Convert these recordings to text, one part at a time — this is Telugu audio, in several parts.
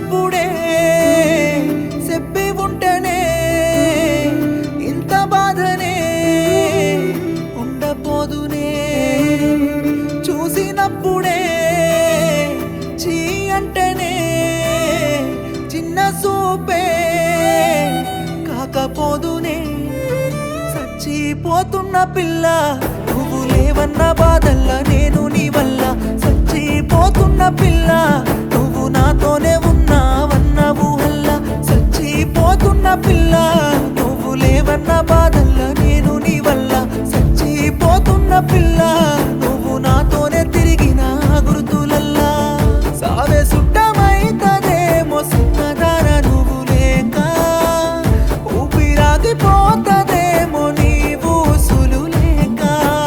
చూసినప్పుడే చెప్పి ఉంటేనే ఇంత బాధనే ఉండపోదునే చూసినప్పుడే చీ అంటేనే చిన్న సూపే కాకపోదునే చచ్చిపోతున్న పిల్ల నువ్వు లేవన్న బాధల్లా నేను నీ వల్ల చచ్చిపోతున్న పిల్ల నువ్వు నాతోనే ఉన్నావన్న ఊహల్లా చచ్చిపోతున్న పిల్ల నువ్వు లేవన్న బాధల్లా నేను నీ వల్ల చచ్చిపోతున్న పిల్ల నువ్వు నాతోనే తిరిగిన గుర్తులల్లా సావే సుట్టమైతదేమో సిన్నదార నువ్వు లేక ఊపిరాగిపోతదేమో నీవు సులు లేక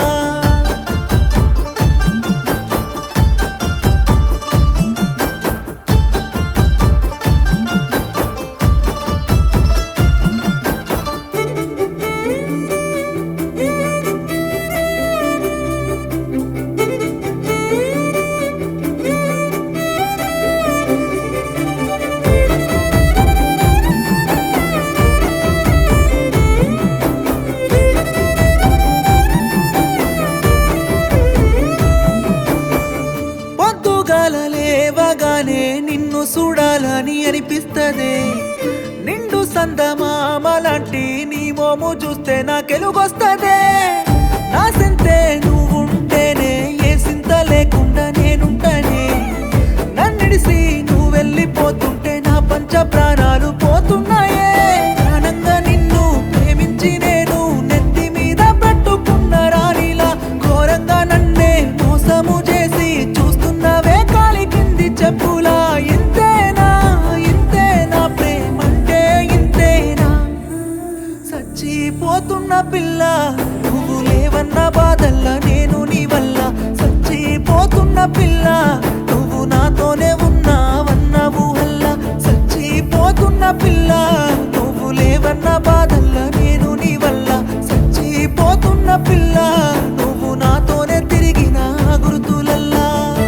పొద్దుగాల లేవగానే నిన్ను చూడాలని అనిపిస్తదే నిండు సందమామలాంటి నీ మోము చూస్తే నాకెలుగొస్తదే నా సింతే నువ్వుంటేనే ఏ సింత లేకుండా నేనుంటనే నన్నిడిసి నువ్వు వెళ్ళిపోతుంటే నా పంచ ప్రాణాలు పోతున్నాయే ప్రాణంగా నిన్ను ప్రేమించి నేను నెత్తి మీద పెట్టుకున్న రాణిలా ఘోరంగా నన్నే మోసము చేసి చూస్తున్నవే కాలి కింది చెప్పులా ఇంతేనా ఇంతేనా ప్రేమంటే ఇంతేనా చచ్చిపోతున్న పిల్ల నువ్వు లేవన్న బాధల్లా నేను నీ వల్ల చచ్చిపోతున్న పిల్ల నువ్వు నాతోనే ఉన్నావన్న ఊహల్లా చచ్చిపోతున్న పిల్ల నువ్వు లేవన్న బాధల్లా నేను నీ వల్ల చచ్చిపోతున్న పిల్ల నువ్వు నాతోనే తిరిగిన గుర్తులల్లా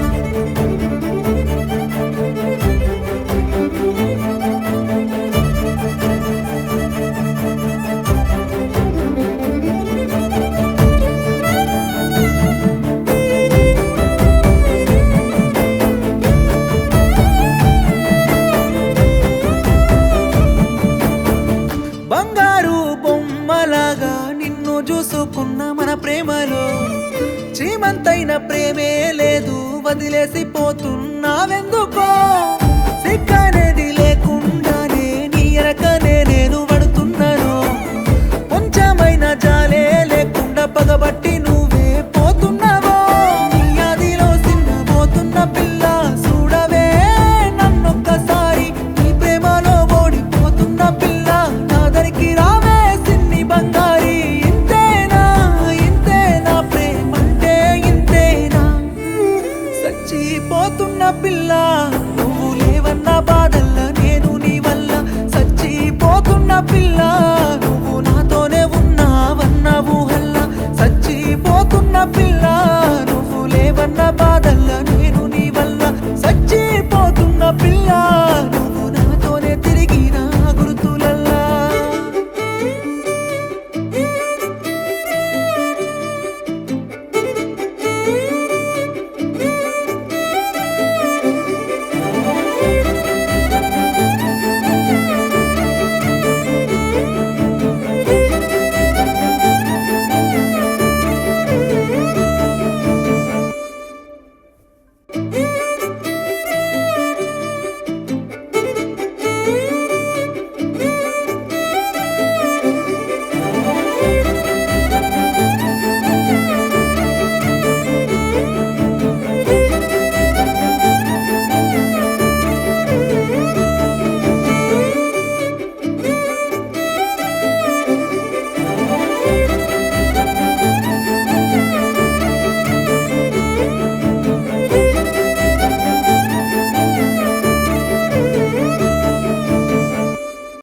బంగారు బొమ్మలాగా నిన్ను చూసుకున్న మన ప్రేమలో చీమంతైన ప్రేమే లేదు వదిలేసి పోతున్నావెందుకో సిక్కనేది లేకుండానే నీ ఎరకనే నేను పడుతున్నాను కొంచెమైన జాలే లేకుండా పగబట్ట